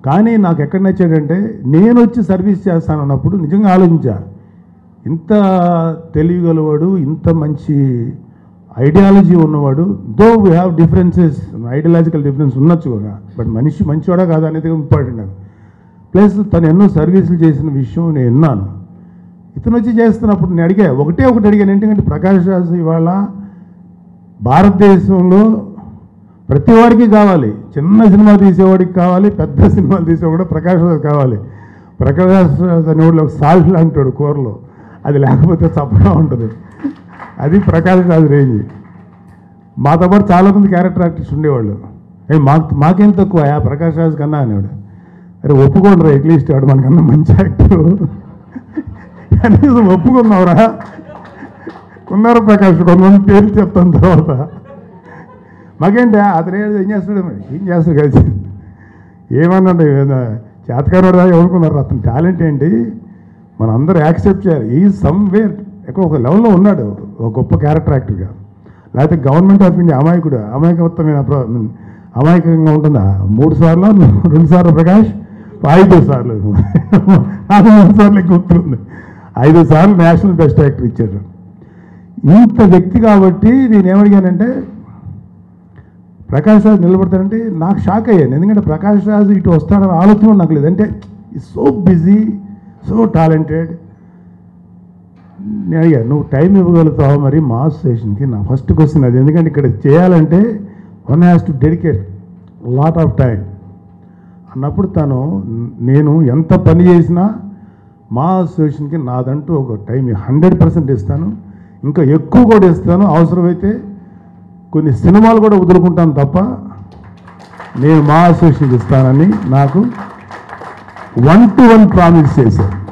కానీ నాకు ఎక్కడ నచ్చాడంటే నేను వచ్చి సర్వీస్ చేస్తానన్నప్పుడు నిజంగా ఆలోచించా ఇంత తెలియగలవాడు ఇంత మంచి ఐడియాలజీ ఉన్నవాడు though we have differences ideological difference ఉండొచ్చు కదా బట్ మనిషి మంచివాడా కాదా అనేది ఇంపార్టెంట్ నాకు ప్లస్ తను ఎన్నో సర్వీసులు చేసిన విషయం నేను విన్నాను ఇతను వచ్చి చేస్తున్నప్పుడు నేను అడిగా ఒకటే ఒకటి అడిగాను ఎందుకంటే ప్రకాష్ రాజ్ ఇవాళ భారతదేశంలో ప్రతి వాడికి కావాలి చిన్న సినిమా తీసేవాడికి కావాలి పెద్ద సినిమాలు తీసేవాడు కూడా ప్రకాష్ రాజ్ కావాలి ప్రకాష్ రాజ్ అనేవాడు ఒక సాల్ట్ లాంటాడు కూరలో అది లేకపోతే చప్పగా ఉంటుంది అది ప్రకాష్ రాజ్ రేంజ్ మాతో పాటు చాలామంది క్యారెక్టర్ ఆర్టిస్ట్ ఉండేవాళ్ళు ఏ మాకు మాకేం తక్కువ ఆ ప్రకాష్ రాజ్ కన్నా అనేవాడు అరే ఒప్పుకోండి రా అట్లీస్ట్ వాడు మనకన్నా మంచి యాక్టర్ కనీసం ఒప్పుకున్నావురా ఉన్నారు ప్రకాష్ కొంతమంది పేరు చెప్తాను తర్వాత మాకేంటి అతను ఏం ఏం చేస్తాడు మరి ఏం చేస్తాడు కలిసి ఏమన్నాడు చేతకారుడు ఎవరుకున్నారు అతని టాలెంట్ ఏంటి మనం అందరూ యాక్సెప్ట్ చేయాలి ఈ సమ్వేర్ ఎక్కడ ఒక లెవెల్లో ఉన్నాడు ఒక గొప్ప క్యారెక్టర్ యాక్టర్గా లేకపోతే గవర్నమెంట్ ఆఫ్ ఇండియా అమాయకుడు అమాయకత్వమైన ప్ర- అమాయకంగా ఉంటుందా మూడు సార్లు రెండు సార్లు ప్రకాష్ ఐదు సార్లు నాకు మూడు సార్లు గుర్తుంది ఐదు సార్లు నేషనల్ బెస్ట్ యాక్టర్ ఇచ్చారు ఇంత వ్యక్తి కాబట్టి నేను ఏమడిగానంటే ప్రకాష్ రాజ్ నిలబడతాడంటే నాకు షాక్ అయ్యాను ఎందుకంటే ప్రకాష్ రాజ్ ఇటు వస్తాడని ఆలోచన కూడా నాకు లేదు అంటే సో బిజీ సో టాలెంటెడ్ నేను అడిగా నువ్వు టైం ఇవ్వగలుగుతావా మరి మాస్ స్టేషన్కి నా ఫస్ట్ క్వశ్చన్ అది ఎందుకంటే ఇక్కడ చేయాలంటే one has to dedicate lot of time అన్నప్పుడు తను నేను ఎంత పని చేసినా మా అసోసియేషన్కి నాదంటూ ఒక టైం హండ్రెడ్ పర్సెంట్ ఇస్తాను ఇంకా ఎక్కువ కూడా ఇస్తాను అవసరమైతే కొన్ని సినిమాలు కూడా వదులుకుంటాను తప్ప నేను మా అసోసియేషన్కి ఇస్తానని నాకు వన్ టు వన్ ప్రామిస్ చేశాను